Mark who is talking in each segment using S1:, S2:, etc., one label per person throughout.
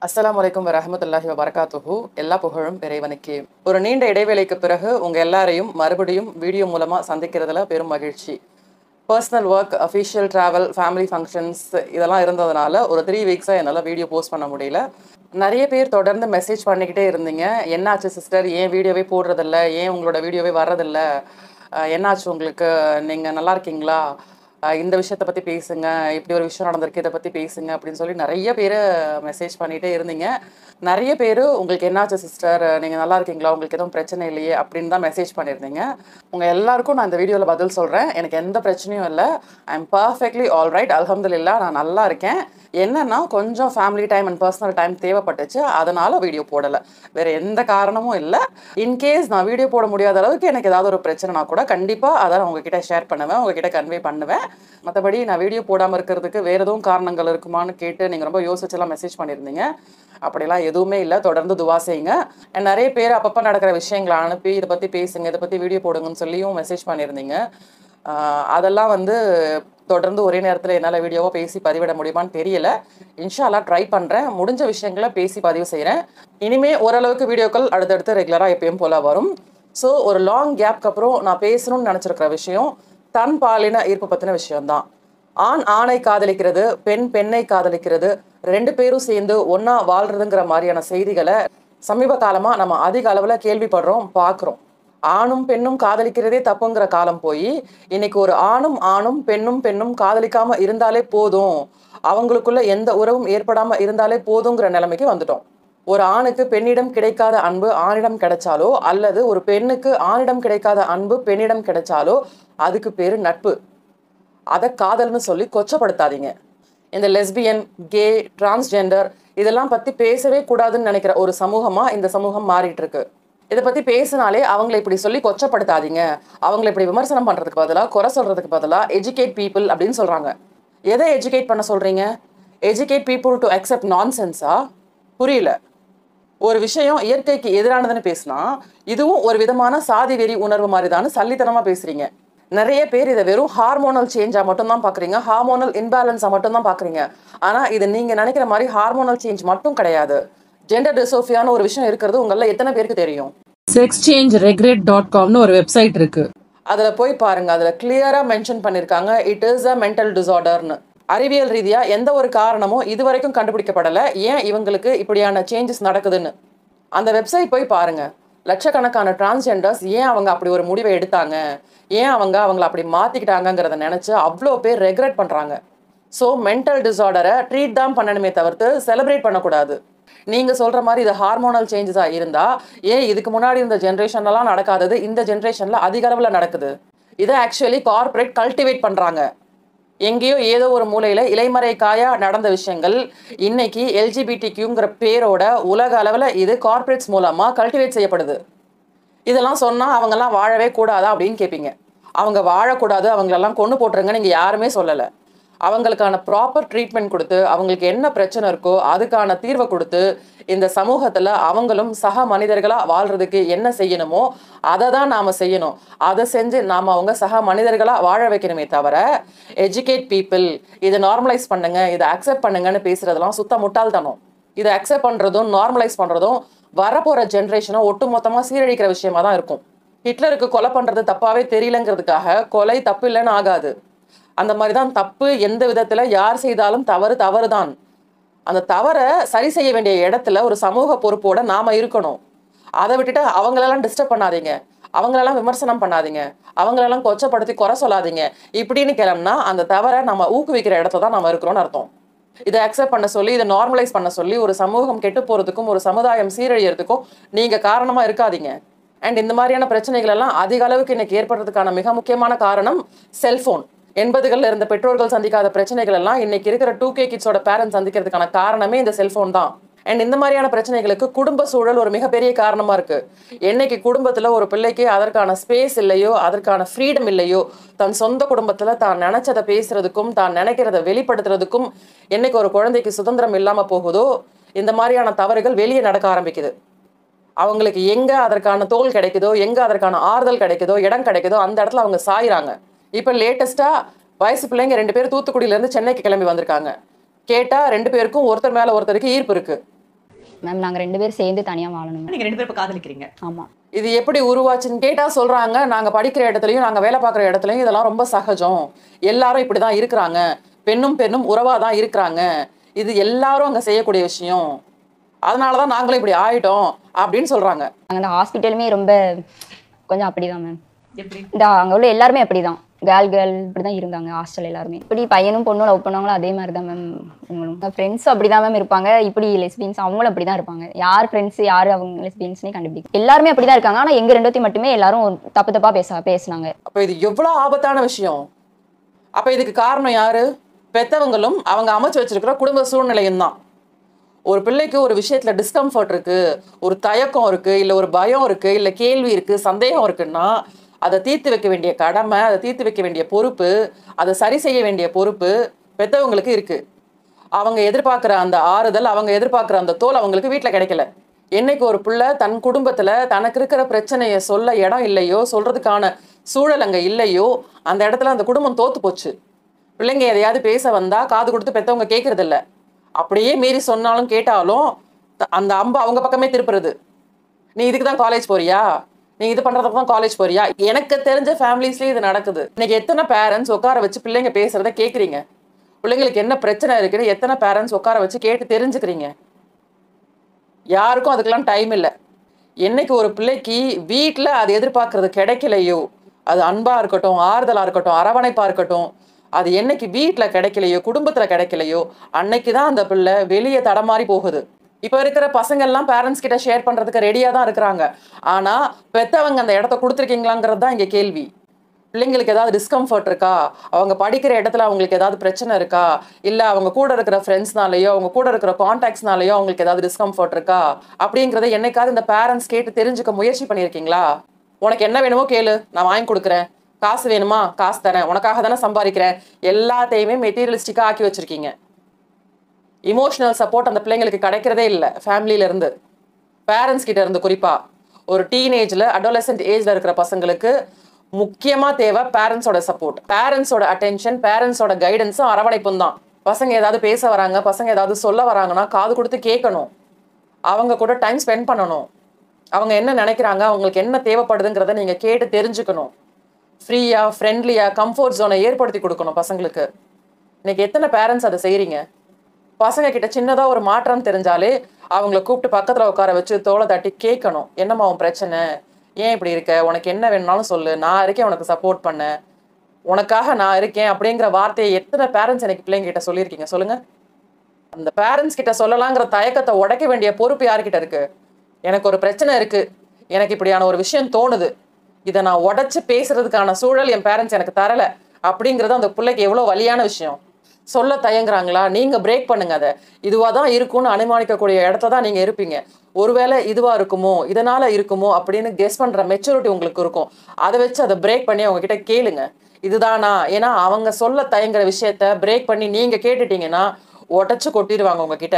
S1: அஸ்ஸலாமு அலைக்கும் வரஹமத்துல்லாஹி வபரகாத்துஹு எல்லா புகழும் இறைவனுக்கே ஒரு நீண்ட இடைவேளைக்கு பிறகு உங்க எல்லாரையும் மறுபடியும் வீடியோ மூலமா சந்திக்கிறதுல பெரும் மகிழ்ச்சி personal work official travel family functions இதெல்லாம் இருந்ததுனால ஒரு த்ரீ வீக்ஸாக என்னால் வீடியோ போஸ்ட் பண்ண முடியல நிறைய பேர் தொடர்ந்து மெசேஜ் பண்ணிக்கிட்டே இருந்தீங்க என்னாச்சு சிஸ்டர் ஏன் வீடியோவே போடுறதில்ல ஏன் உங்களோட வீடியோவே வர்றதில்ல அஹ் என்னாச்சு உங்களுக்கு நீங்கள் நல்லா இருக்கீங்களா அஹ் இந்த விஷயத்தை பற்றி பேசுங்க இப்படி ஒரு விஷயம் நடந்திருக்கு இதை பற்றி பேசுங்க அப்படின்னு சொல்லி நிறைய பேர் மெசேஜ் பண்ணிகிட்டே இருந்தீங்க நிறைய பேர் உங்களுக்கு என்னாச்சு சிஸ்டர் நீங்கள் நல்லா இருக்கீங்களா உங்களுக்கு எதுவும் பிரச்சனை இல்லையே அப்படின்னு தான் மெசேஜ் பண்ணியிருந்தீங்க உங்கள் எல்லாருக்கும் நான் இந்த வீடியோவில் பதில் சொல்கிறேன் எனக்கு எந்த பிரச்சனையும் இல்லை I am perfectly all right அலமதுல்லா நான் நல்லா இருக்கேன் என்னன்னா கொஞ்சம் family time and personal time தேவைப்பட்டுச்சு அதனால வீடியோ போடலை வேற எந்த காரணமும் இல்லை இன்கேஸ் நான் வீடியோ போட முடியாத அளவுக்கு எனக்கு ஏதாவது ஒரு பிரச்சனைனா கூட கண்டிப்பாக அதை நான் உங்ககிட்ட ஷேர் பண்ணுவேன் உங்ககிட்ட கன்வே பண்ணுவேன் மற்றபடி நான் வீடியோ போடாமல் இருக்கிறதுக்கு வேற எதுவும் காரணங்கள் இருக்குமான்னு கேட்டு நீங்கள் ரொம்ப யோசிச்செல்லாம் மெசேஜ் பண்ணியிருந்தீங்க அப்படிலாம் எதுவுமே இல்லை தொடர்ந்து துவா செய்யுங்க And நிறைய பேர் அப்பப்போ நடக்கிற விஷயங்களை அனுப்பி இதை பற்றி பேசுங்க இதை பற்றி வீடியோ போடுங்கன்னு சொல்லியும் மெசேஜ் பண்ணியிருந்தீங்க ஆஹ் அதெல்லாம் வந்து தொடர்ந்து ஒரே நேரத்தில் என்னால் வீடியோவாக பேசி பதிவிட முடியுமான்னு தெரியல இன்ஷால்லா ட்ரை பண்ணுறேன் முடிஞ்ச விஷயங்களை பேசி பதிவு செய்கிறேன் இனிமே ஓரளவுக்கு வீடியோக்கள் அடுத்தடுத்து ரெகுலராக எப்பயும் போல வரும் ஸோ ஒரு லாங் கேப்க்கு அப்புறம் நான் பேசணும்னு நினச்சிருக்கிற விஷயம் தன் பாலின ஈர்ப்பு பற்றின விஷயம்தான் ஆண் ஆணை காதலிக்கிறது பெண் பெண்ணை காதலிக்கிறது ரெண்டு பேரும் சேர்ந்து ஒன்றா வாழ்றதுங்கிற மாதிரியான செய்திகளை சமீப காலமாக நம்ம அதிக அளவில் கேள்விப்படுறோம் பார்க்குறோம் ஆணும் பெண்ணும் காதலிக்கிறதே தப்புங்கிற காலம் போய் இன்னைக்கு ஒரு ஆணும் ஆணும் பெண்ணும் பெண்ணும் காதலிக்காம இருந்தாலே போதும் அவங்களுக்குள்ள எந்த உறவும் ஏற்படாம இருந்தாலே போதுங்கிற நிலைமைக்கு வந்துட்டோம் ஒரு ஆணுக்கு பெண்ணிடம் கிடைக்காத அன்பு ஆணிடம் கிடைச்சாலோ அல்லது ஒரு பெண்ணுக்கு ஆணிடம் கிடைக்காத அன்பு பெண்ணிடம் கிடைச்சாலோ அதுக்கு பேரு நட்பு அதை காதல்னு சொல்லி கொச்சப்படுத்தாதீங்க இந்த லெஸ்பியன் கே டிரான்ஸ்ஜெண்டர் இதெல்லாம் பத்தி பேசவே கூடாதுன்னு நினைக்கிற ஒரு சமூகமா இந்த சமூகம் மாறிட்டு இருக்கு இதை பத்தி பேசினாலே அவங்களை இப்படி சொல்லி கொச்சப்படுத்தாதீங்க அவங்களை இப்படி விமர்சனம் பண்றதுக்கு பதிலாக குறை சொல்றதுக்கு பதிலாக எஜுகேட் பீப்புள் அப்படின்னு சொல்றாங்க எதை எஜுகேட் பண்ண சொல்றீங்க எஜுகேட் பீப்புள் டு அக்செப்ட் நான்சென்ஸா புரியல ஒரு விஷயம் இயற்கைக்கு எதிரானதுன்னு பேசினா இதுவும் ஒரு விதமான சாதி வெறி உணர்வு மாதிரிதான்னு சல்லித்தனமா பேசுறீங்க நிறைய பேர் இதை வெறும் ஹார்மோனல் சேஞ்சா மட்டும் தான் பாக்குறீங்க ஹார்மோனல் இன்பேலன்ஸா மட்டும் தான் பாக்குறீங்க ஆனா இது நீங்க நினைக்கிற மாதிரி ஹார்மோனல் சேஞ்ச் மட்டும் கிடையாது ஜெண்டர் டிசோஃபியான்னு ஒரு விஷயம் இருக்கிறது உங்கள எத்தனை பேருக்கு தெரியும் செக்ஸ் சேஞ்ச் ரெக்ரெட் டாட் காம்னு ஒரு வெப்சைட் இருக்கு அதுல போய் பாருங்க அதுல கிளியரா மென்ஷன் பண்ணிருக்காங்க இட் இஸ் அ மென்டல் டிசார்டர்னு அறிவியல் ரீதியா எந்த ஒரு காரணமும் இதுவரைக்கும் கண்டுபிடிக்கப்படல ஏன் இவங்களுக்கு இப்படியான சேஞ்சஸ் நடக்குதுன்னு அந்த வெப்சைட் போய் பாருங்க லட்சக்கணக்கான டிரான்ஸ்ஜெண்டர்ஸ் ஏன் அவங்க அப்படி ஒரு முடிவை எடுத்தாங்க ஏன் அவங்க அவங்கள அப்படி மாத்திக்கிட்டாங்கங்கிறத நினைச்சு அவ்வளோ பேர் ரெக்ரெட் பண்றாங்க ஸோ மென்டல் டிசார்டரை ட்ரீட் தான் பண்ணணுமே தவிர்த்து செலிப்ரேட் பண்ணக்கூடாது நீங்க சொல்ற மாதிரி இது ஹார்மோனல் சேஞ்சஸா இருந்தா ஏன் இதுக்கு முன்னாடி இருந்த ஜென்ரேஷன்லாம் நடக்காதது இந்த ஜென்ரேஷன்ல அதிக அளவில் நடக்குது இதை ஆக்சுவலி கார்ப்பரேட் கல்டிவேட் பண்றாங்க எங்கேயோ ஏதோ ஒரு மூலையில இலைமறை காயா நடந்த விஷயங்கள் இன்னைக்கு எல்ஜிபிடி கியூங்கிற பேரோட உலக அளவில் இது கார்ப்பரேட்ஸ் மூலமா கல்டிவேட் செய்யப்படுது இதெல்லாம் சொன்னா அவங்கெல்லாம் வாழவே கூடாதா அப்படின்னு கேட்பீங்க அவங்க வாழக்கூடாது அவங்களெல்லாம் கொண்டு போட்டுருங்க நீங்க யாருமே சொல்லலை அவங்களுக்கான ப்ராப்பர் ட்ரீட்மெண்ட் கொடுத்து அவங்களுக்கு என்ன பிரச்சனை இருக்கோ அதுக்கான தீர்வை கொடுத்து இந்த சமூகத்துல அவங்களும் சக மனிதர்களா வாழ்றதுக்கு என்ன செய்யணுமோ அதை தான் நாம செய்யணும் அதை செஞ்சு நாம அவங்க சக மனிதர்களா வாழ வைக்கணுமே தவிர எஜுகேட் பீப்புள் இதை நார்மலைஸ் பண்ணுங்க இதை அக்செப்ட் பண்ணுங்கன்னு பேசுறதெல்லாம் சுத்த முட்டாள்தனம் இதை அக்செப்ட் பண்றதும் நார்மலைஸ் பண்றதும் வரப்போற ஜென்ரேஷனை ஒட்டுமொத்தமா சீரழிக்கிற விஷயமா தான் இருக்கும் ஹிட்லருக்கு கொலை பண்றது தப்பாவே தெரியலங்கிறதுக்காக கொலை தப்பு இல்லைன்னு ஆகாது அந்த மாதிரி தான் தப்பு எந்த விதத்துல யார் செய்தாலும் தவறு தவறு தான் அந்த தவறை சரி செய்ய வேண்டிய இடத்துல ஒரு சமூக பொறுப்போட நாம இருக்கணும் அதை விட்டுட்டு அவங்களெல்லாம் டிஸ்டர்ப் பண்ணாதீங்க அவங்களெல்லாம் விமர்சனம் பண்ணாதீங்க அவங்களெல்லாம் கொச்சப்படுத்தி குறை சொல்லாதீங்க இப்படின்னு கிளம்புனா அந்த தவறை நம்ம ஊக்குவிக்கிற இடத்துல தான் நம்ம இருக்கிறோம்னு அர்த்தம் இதை அக்செப்ட் பண்ண சொல்லி இதை நார்மலைஸ் பண்ண சொல்லி ஒரு சமூகம் கெட்டு போறதுக்கும் ஒரு சமுதாயம் சீரழியறதுக்கும் நீங்க காரணமா இருக்காதீங்க அண்ட் இந்த மாதிரியான பிரச்சனைகள் எல்லாம் அதிக அளவுக்கு இன்னைக்கு ஏற்படுறதுக்கான மிக முக்கியமான காரணம் செல்போன் எண்பதுகள்ல இருந்த பெற்றோர்கள் சந்திக்காத பிரச்சனைகள் எல்லாம் இன்னைக்கு இருக்கிற டூ கே கிட்ஸோட பேரண்ட்ஸ் சந்திக்கிறதுக்கான காரணமே இந்த செல்போன் தான் அண்ட் இந்த மாதிரியான பிரச்சனைகளுக்கு குடும்ப சூழல் ஒரு மிகப்பெரிய காரணமா இருக்கு என்னைக்கு குடும்பத்துல ஒரு பிள்ளைக்கு அதற்கான ஸ்பேஸ் இல்லையோ அதற்கான ஃப்ரீடம் இல்லையோ தன் சொந்த குடும்பத்துல தான் நினைச்சதை பேசுறதுக்கும் தான் நினைக்கிறத வெளிப்படுத்துறதுக்கும் என்னைக்கு ஒரு குழந்தைக்கு சுதந்திரம் இல்லாம போகுதோ இந்த மாதிரியான தவறுகள் வெளியே நடக்க ஆரம்பிக்குது அவங்களுக்கு எங்க அதற்கான தோல் கிடைக்குதோ எங்க அதற்கான ஆறுதல் கிடைக்குதோ இடம் கிடைக்குதோ அந்த இடத்துல அவங்க சாயிறாங்க இப்போ லேட்டஸ்டா வயசு பிள்ளைங்க ரெண்டு பேர் தூத்துக்குடியில இருந்து சென்னைக்கு கிளம்பி வந்திருக்காங்க கேட்டா ரெண்டு பேருக்கும் ஒருத்தர் மேல ஒருத்தருக்கு ஈர்ப்பு இருக்கு
S2: மேம் நாங்கள் ரெண்டு பேரும் சேர்ந்து தனியாக வாழணும் மேம்
S3: நீங்க ரெண்டு பேரும் இப்ப காதலிக்கிறீங்க
S2: ஆமாம்
S1: இது எப்படி உருவாச்சுன்னு கேட்டா சொல்றாங்க நாங்க படிக்கிற இடத்துலயும் நாங்க வேலை பார்க்குற இடத்துலயும் இதெல்லாம் ரொம்ப சகஜம் எல்லாரும் இப்படிதான் இருக்கிறாங்க பெண்ணும் பெண்ணும் உறவா தான் இருக்கிறாங்க இது எல்லாரும் அங்க செய்யக்கூடிய விஷயம் அதனாலதான் நாங்களும் இப்படி ஆயிட்டோம் அப்படின்னு சொல்றாங்க
S2: நாங்கள் இந்த ஹாஸ்பிட்டலுமே ரொம்ப கொஞ்சம் அப்படி தான் மேம்
S3: எப்படி
S2: இந்த அங்கே உள்ள எல்லாருமே அப்படி தான் கேர்ள் கேர்ள் இப்படி தான் இருந்தாங்க ஹாஸ்டல் எல்லாருமே இப்படி பையனும் பொண்ணும் லவ் பண்ணுவாங்களோ அதே மாதிரி தான் மேம் இவங்களும் ஃப்ரெண்ட்ஸும் அப்படி தான் மேம் இருப்பாங்க இப்படி லெஸ்பியன்ஸ் அவங்களும் அப்படி தான் இருப்பாங்க யார் ஃப்ரெண்ட்ஸ் யார் அவங்க லெஸ்பியன்ஸ்னே கண்டுபிடிக்கும் எல்லாருமே அப்படி தான் இருக்காங்க ஆனால் எங்கள் ரெண்டுத்தையும் மட்டுமே எல்லாரும் தப்பு தப்பாக பேச பேசுனாங்க
S1: அப்ப இது எவ்வளவு ஆபத்தான விஷயம் அப்ப இதுக்கு காரணம் யாரு பெத்தவங்களும் அவங்க அமைச்சு வச்சிருக்கிற குடும்ப சூழ்நிலையும் தான் ஒரு பிள்ளைக்கு ஒரு விஷயத்துல டிஸ்கம்ஃபர்ட் இருக்கு ஒரு தயக்கம் இருக்கு இல்ல ஒரு பயம் இருக்கு இல்ல கேள்வி இருக்கு சந்தேகம் இருக்குன்னா அதை தீர்த்து வைக்க வேண்டிய கடமை அதை தீர்த்து வைக்க வேண்டிய பொறுப்பு அதை சரி செய்ய வேண்டிய பொறுப்பு பெத்தவங்களுக்கு இருக்கு அவங்க எதிர்பார்க்குற அந்த ஆறுதல் அவங்க எதிர்பார்க்குற அந்த தோல் அவங்களுக்கு வீட்டில் கிடைக்கல என்னைக்கு ஒரு பிள்ளை தன் குடும்பத்துல தனக்கு இருக்கிற பிரச்சனையை சொல்ல இடம் இல்லையோ சொல்றதுக்கான சூழல் அங்க இல்லையோ அந்த இடத்துல அந்த குடும்பம் தோத்து போச்சு பிள்ளைங்க எதையாவது பேச வந்தா காது கொடுத்து பெத்தவங்க கேட்கறது இல்ல அப்படியே மீறி சொன்னாலும் கேட்டாலும் த- அந்த அம்பு அவங்க பக்கமே திருப்புறது நீ இதுக்கு தான் காலேஜ் போறியா நீ இது பண்றதுக்கு தான் காலேஜ் போறியா எனக்கு தெரிஞ்ச ஃபேமிலிஸ்லயே இது நடக்குது இன்னைக்கு எத்தனை பேரண்ட்ஸ் உட்கார வச்சு பிள்ளைங்க பேசுறத கேக்குறீங்க பிள்ளைங்களுக்கு என்ன பிரச்சனை இருக்குன்னு எத்தனை பேரண்ட்ஸ் உட்கார வச்சு கேட்டு தெரிஞ்சுக்கிறீங்க யாருக்கும் அதுக்கெல்லாம் டைம் இல்லை என்னைக்கு ஒரு பிள்ளைக்கு வீட்டில் அது எதிர்பார்க்கறது கிடைக்கலையோ அது அன்பா இருக்கட்டும் ஆறுதலா இருக்கட்டும் அரவணைப்பா இருக்கட்டும் அது என்னைக்கு வீட்டில் கிடைக்கலையோ குடும்பத்தில் கிடைக்கலையோ அன்னைக்கு தான் அந்த பிள்ளை வெளியே தடமாறி போகுது இப்போ இருக்கிற பசங்க எல்லாம் பேரண்ட்ஸ் கிட்ட ஷேர் பண்றதுக்கு ரெடியாக தான் இருக்கிறாங்க ஆனா பெத்தவங்க அந்த இடத்த கொடுத்துருக்கீங்களாங்கிறது தான் இங்க கேள்வி பிள்ளைங்களுக்கு ஏதாவது டிஸ்கம்ஃபர்ட் இருக்கா அவங்க படிக்கிற இடத்துல அவங்களுக்கு ஏதாவது பிரச்சனை இருக்கா இல்ல அவங்க கூட இருக்கிற ஃப்ரெண்ட்ஸ்னாலயோ அவங்க கூட இருக்கிற கான்டாக்ட்ஸ்னாலயோ அவங்களுக்கு ஏதாவது டிஸ்கம்ஃபர்ட் இருக்கா அப்படிங்கறத என்னைக்காவது இந்த பேரண்ட்ஸ் கேட்டு தெரிஞ்சுக்க முயற்சி பண்ணியிருக்கீங்களா உனக்கு என்ன வேணுமோ கேளு நான் வாங்கி கொடுக்குறேன் காசு வேணுமா காசு தரேன் உனக்காக தானே சம்பாதிக்கிறேன் எல்லாத்தையுமே மெட்டீரியலிஸ்டிக்காக ஆக்கி வச்சிருக்கீங்க இமோஷனல் சப்போர்ட் அந்த பிள்ளைங்களுக்கு கிடைக்கிறதே இல்லை ஃபேமிலியில இருந்து பேரண்ட்ஸ் கிட்ட இருந்து குறிப்பா ஒரு டீனேஜ்ல அடோலசென்ட் ஏஜ்ல இருக்கிற பசங்களுக்கு முக்கியமா தேவை பேரண்ட்ஸோட சப்போர்ட் பேரண்ட்ஸோட அட்டென்ஷன் பேரண்ட்ஸோட கைடன்ஸும் அரவணைப்பும் தான் பசங்க ஏதாவது பேச வராங்க பசங்க ஏதாவது சொல்ல வராங்கன்னா காது கொடுத்து கேட்கணும் அவங்க கூட டைம் ஸ்பெண்ட் பண்ணணும் அவங்க என்ன நினைக்கிறாங்க அவங்களுக்கு என்ன தேவைப்படுதுங்கிறத நீங்க கேட்டு தெரிஞ்சுக்கணும் ஃப்ரீயா ஃப்ரெண்ட்லியா கம்ஃபர்ட் ஜோனை ஏற்படுத்தி கொடுக்கணும் பசங்களுக்கு இன்னைக்கு எத்தனை பேரண்ட்ஸ் அதை செய்றீங்க பசங்க கிட்ட சின்னதா ஒரு மாற்றம் தெரிஞ்சாலே அவங்கள கூப்பிட்டு பக்கத்துல உட்கார வச்சு தோலை தட்டி கேட்கணும் என்னம்மா உன் பிரச்சனை ஏன் இப்படி இருக்க உனக்கு என்ன வேணும்னாலும் சொல்லு நான் இருக்கேன் உனக்கு சப்போர்ட் பண்ண உனக்காக நான் இருக்கேன் அப்படிங்கிற வார்த்தையை எத்தனை பேரண்ட்ஸ் எனக்கு பிள்ளைங்க கிட்ட சொல்லியிருக்கீங்க சொல்லுங்க அந்த பேரண்ட்ஸ் கிட்ட சொல்லலாங்கிற தயக்கத்தை உடைக்க வேண்டிய பொறுப்பு யார்கிட்ட இருக்கு எனக்கு ஒரு பிரச்சனை இருக்கு எனக்கு இப்படியான ஒரு விஷயம் தோணுது இதை நான் உடைச்சு பேசுறதுக்கான சூழல் என் பேரண்ட்ஸ் எனக்கு தரல அப்படிங்கிறது அந்த பிள்ளைக்கு எவ்வளோ வலியான விஷயம் சொல்ல தயங்குறாங்களா நீங்க பிரேக் பண்ணுங்க அதை இதுவா தான் இருக்கும்னு அனுமானிக்கக்கூடிய இடத்துல தான் நீங்க இருப்பீங்க ஒருவேளை இதுவா இருக்குமோ இதனால இருக்குமோ அப்படின்னு கெஸ் பண்ற மெச்சூரிட்டி உங்களுக்கு இருக்கும் அதை வச்சு அதை பிரேக் பண்ணி அவங்க கிட்ட கேளுங்க இதுதானா ஏன்னா அவங்க சொல்ல தயங்குற விஷயத்த பிரேக் பண்ணி நீங்க கேட்டுட்டீங்கன்னா உடைச்சு கொட்டிடுவாங்க உங்ககிட்ட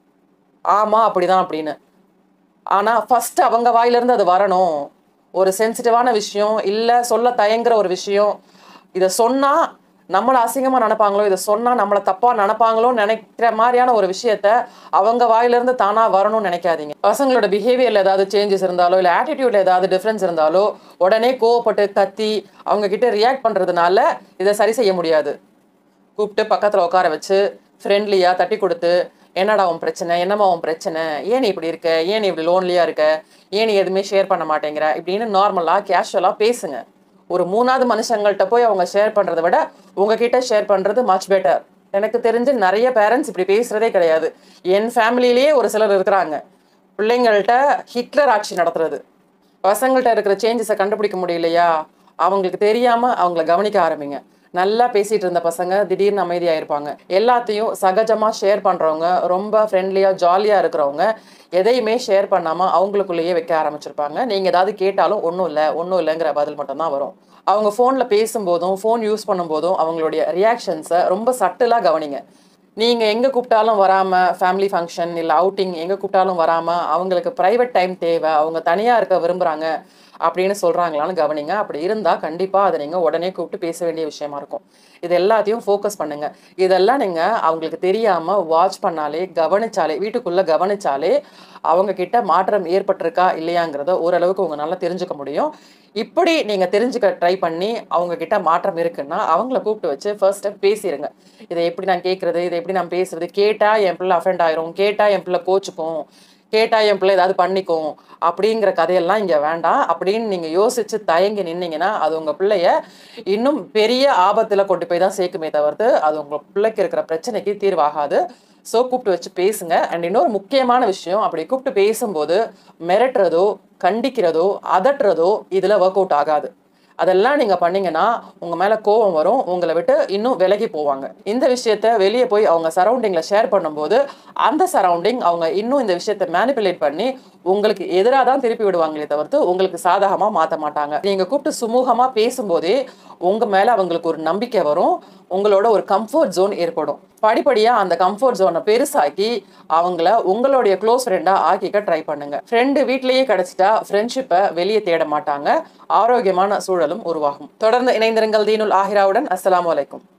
S1: ஆமா அப்படிதான் அப்படின்னு ஆனா ஃபர்ஸ்ட் அவங்க வாயிலிருந்து அது வரணும் ஒரு சென்சிட்டிவான விஷயம் இல்ல சொல்ல தயங்குற ஒரு விஷயம் இதை சொன்னா நம்மளை அசிங்கமா நினைப்பாங்களோ இதை சொன்னா நம்மளை தப்பா நினைப்பாங்களோன்னு நினைக்கிற மாதிரியான ஒரு விஷயத்த அவங்க வாயிலிருந்து தானா வரணும்னு நினைக்காதீங்க பசங்களோட பிஹேவியர்ல ஏதாவது சேஞ்சஸ் இருந்தாலோ இல்ல ஆட்டிடியூட்ல ஏதாவது டிஃபரன்ஸ் இருந்தாலோ உடனே கோவப்பட்டு கத்தி அவங்க கிட்ட ரியாக்ட் பண்றதுனால இதை சரி செய்ய முடியாது கூப்பிட்டு பக்கத்துல உட்கார வச்சு ஃப்ரெண்ட்லியா தட்டி கொடுத்து என்னடா உன் பிரச்சனை என்னம்மா உன் பிரச்சனை ஏன் நீ இப்படி இருக்க ஏன் நீ இப்படி லோன்லியா இருக்க ஏன் நீ எதுவுமே ஷேர் பண்ண மாட்டேங்கிற இப்படின்னு நார்மலா கேஷுவலா பேசுங்க ஒரு மூணாவது மனுஷங்கள்ட்ட போய் அவங்க ஷேர் பண்றதை விட உங்ககிட்ட ஷேர் பண்றது மச் பெட்டர் எனக்கு தெரிஞ்சு நிறைய பேரண்ட்ஸ் இப்படி பேசுறதே கிடையாது என் ஃபேமிலியிலேயே ஒரு சிலர் இருக்கிறாங்க பிள்ளைங்கள்ட்ட ஹிட்லர் ஆட்சி நடத்துறது பசங்கள்ட்ட இருக்கிற சேஞ்சஸை கண்டுபிடிக்க முடியலையா அவங்களுக்கு தெரியாம அவங்கள கவனிக்க ஆரம்பிங்க நல்லா பேசிட்டு இருந்த பசங்க திடீர்னு அமைதியாயிருப்பாங்க எல்லாத்தையும் சகஜமா ஷேர் பண்றவங்க ரொம்ப ஃப்ரெண்ட்லியா ஜாலியா இருக்கிறவங்க எதையுமே ஷேர் பண்ணாம அவங்களுக்குள்ளேயே வைக்க ஆரம்பிச்சிருப்பாங்க நீங்க ஏதாவது கேட்டாலும் ஒன்றும் இல்லை ஒன்றும் இல்லைங்கிற பதில் மட்டும்தான் வரும் அவங்க ஃபோன்ல பேசும்போதும் ஃபோன் யூஸ் பண்ணும்போதும் அவங்களுடைய ரியாக்ஷன்ஸை ரொம்ப சட்டிலாக கவனிங்க நீங்க எங்க கூப்பிட்டாலும் வராம ஃபேமிலி ஃபங்க்ஷன் இல்ல அவுட்டிங் எங்க கூப்பிட்டாலும் வராம அவங்களுக்கு பிரைவேட் டைம் தேவை அவங்க தனியா இருக்க விரும்புறாங்க அப்படின்னு சொல்றாங்களான்னு கவனிங்க அப்படி இருந்தா கண்டிப்பா அதை நீங்க உடனே கூப்பிட்டு பேச வேண்டிய விஷயமா இருக்கும் இது எல்லாத்தையும் ஃபோக்கஸ் பண்ணுங்க இதெல்லாம் நீங்க அவங்களுக்கு தெரியாம வாட்ச் பண்ணாலே கவனிச்சாலே வீட்டுக்குள்ள கவனிச்சாலே அவங்க கிட்ட மாற்றம் ஏற்பட்டிருக்கா இல்லையாங்கிறத ஓரளவுக்கு உங்களால தெரிஞ்சுக்க முடியும் இப்படி நீங்க தெரிஞ்சுக்க ட்ரை பண்ணி அவங்க கிட்ட மாற்றம் இருக்குன்னா அவங்கள கூப்பிட்டு வச்சு ஃபர்ஸ்ட் ஸ்டெப் பேசிடுங்க இதை எப்படி நான் கேட்கறது இதை எப்படி நான் பேசுறது கேட்டா என் பிள்ளை அஃபெண்ட் ஆயிரும் கேட்டா என் பிள்ளை கோச்சுக்கும் கேட்டா என் பிள்ளை ஏதாவது பண்ணிக்கும் அப்படிங்கிற கதையெல்லாம் இங்க வேண்டாம் அப்படின்னு நீங்க யோசிச்சு தயங்கி நின்னீங்கன்னா அது உங்க பிள்ளைய இன்னும் பெரிய ஆபத்துல கொண்டு போய் தான் சேர்க்குமே தவிர்த்து அது உங்க பிள்ளைக்கு இருக்கிற பிரச்சனைக்கு தீர்வாகாது ஸோ கூப்பிட்டு வச்சு பேசுங்க அண்ட் இன்னொரு முக்கியமான விஷயம் அப்படி கூப்பிட்டு பேசும்போது மிரட்டுறதோ கண்டிக்கிறதோ அதட்டுறதோ இதில் ஒர்க் அவுட் ஆகாது அதெல்லாம் நீங்கள் பண்ணீங்கன்னா உங்கள் மேலே கோபம் வரும் உங்களை விட்டு இன்னும் விலகி போவாங்க இந்த விஷயத்த வெளியே போய் அவங்க சரௌண்டிங்கில் ஷேர் பண்ணும்போது அந்த சரௌண்டிங் அவங்க இன்னும் இந்த விஷயத்த மேனிப்புலேட் பண்ணி உங்களுக்கு எதிராக தான் திருப்பி விடுவாங்களே தவிர்த்து உங்களுக்கு சாதகமாக மாற்ற மாட்டாங்க நீங்கள் கூப்பிட்டு சுமூகமாக பேசும்போதே உங்கள் மேலே அவங்களுக்கு ஒரு நம்பிக்கை வரும் உங்களோட ஒரு கம்ஃபர்ட் ஜோன் ஏற்படும் படிப்படியாக அந்த கம்ஃபர்ட் ஜோனை பெருசாக்கி அவங்கள உங்களுடைய க்ளோஸ் ஃப்ரெண்டாக ஆக்கிக்க ட்ரை பண்ணுங்க ஃப்ரெண்டு வீட்லேயே கிடைச்சிட்டா ஃப்ரெண்ட்ஷிப்பை வெளியே தேட மாட்டாங்க ஆரோக்கியமான சூழலும் உருவாகும் தொடர்ந்து இணைந்திருங்கள் தீனுல் ஆஹிராவுடன் அஸ்ஸலாமு அலைக்கும்